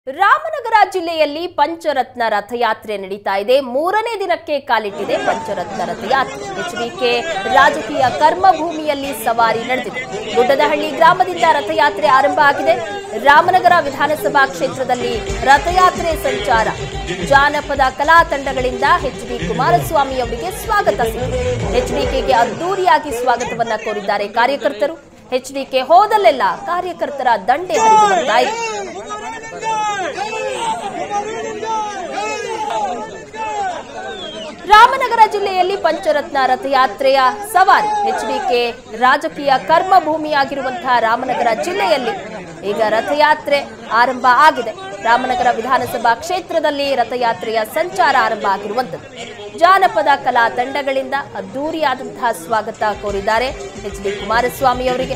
ರಾಮನಗರ ಜಿಲ್ಲೆಯಲ್ಲಿ ಪಂಚರತ್ನ ರಥಯಾತ್ರೆ ನಡೀತಾ ಇದೆ ಮೂರನೇ ದಿನಕ್ಕೆ ಕಾಲಿಟ್ಟಿದೆ ಪಂಚರತ್ನ ರಥಯಾತ್ರೆ ಎಚ್ಡಿಕೆ ರಾಜಕೀಯ ಕರ್ಮಭೂಮಿಯಲ್ಲಿ ಸವಾರಿ ನಡೆದಿದೆ ಗುಡ್ಡದಹಳ್ಳಿ ಗ್ರಾಮದಿಂದ ರಥಯಾತ್ರೆ ಆರಂಭ ಆಗಿದೆ ರಾಮನಗರ ವಿಧಾನಸಭಾ ಕ್ಷೇತ್ರದಲ್ಲಿ ರಥಯಾತ್ರೆ ಸಂಚಾರ ಜಾನಪದ ಕಲಾ ತಂಡಗಳಿಂದ ಎಚ್ ಡಿ ಕುಮಾರಸ್ವಾಮಿ ಅವರಿಗೆ ಸ್ವಾಗತ ಸಿಕ್ಕಿದೆ ಎಚ್ಡಿಕೆಗೆ ಅದ್ದೂರಿಯಾಗಿ ಸ್ವಾಗತವನ್ನ ಕೋರಿದ್ದಾರೆ ಕಾರ್ಯಕರ್ತರು ಎಚ್ಡಿಕೆ ಹೋದಲ್ಲೆಲ್ಲ ಕಾರ್ಯಕರ್ತರ ದಂಡೆ ಹರಿದು ಬರ್ತಾ ಇದೆ ರಾಮನಗರ ಜಿಲ್ಲೆಯಲ್ಲಿ ಪಂಚರತ್ನ ರಥಯಾತ್ರೆಯ ಸವಾರಿ ಎಚ್ಡಿಕೆ ರಾಜಕೀಯ ಕರ್ಮಭೂಮಿಯಾಗಿರುವಂತಹ ರಾಮನಗರ ಜಿಲ್ಲೆಯಲ್ಲಿ ಈಗ ರಥಯಾತ್ರೆ ಆರಂಭ ಆಗಿದೆ ರಾಮನಗರ ವಿಧಾನಸಭಾ ಕ್ಷೇತ್ರದಲ್ಲಿ ರಥಯಾತ್ರೆಯ ಸಂಚಾರ ಆರಂಭ ಆಗಿರುವಂತದ್ದು ಜಾನಪದ ಕಲಾ ತಂಡಗಳಿಂದ ಅದ್ದೂರಿಯಾದಂತಹ ಸ್ವಾಗತ ಕೋರಿದ್ದಾರೆ ಎಚ್ ಡಿ ಕುಮಾರಸ್ವಾಮಿ ಅವರಿಗೆ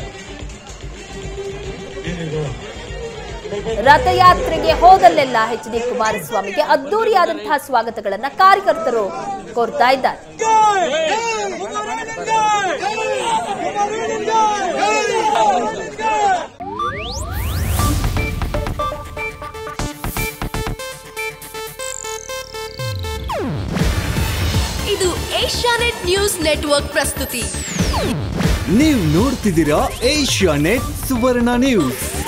ರಥಯಾತ್ರೆಗೆ ಹೋದಲ್ಲೆಲ್ಲ ಎಚ್ ಡಿ ಕುಮಾರಸ್ವಾಮಿಗೆ ಅದ್ದೂರಿಯಾದಂತಹ ಸ್ವಾಗತಗಳನ್ನ ಕಾರ್ಯಕರ್ತರು ಕೋರ್ತಾ ಇದ್ದಾರೆ ಇದು ಏಷ್ಯಾನೆಟ್ ನ್ಯೂಸ್ ನೆಟ್ವರ್ಕ್ ಪ್ರಸ್ತುತಿ ನೀವು ನೋಡ್ತಿದ್ದೀರಾ ಏಷ್ಯಾ ನೆಟ್ ಸುವರ್ಣ ನ್ಯೂಸ್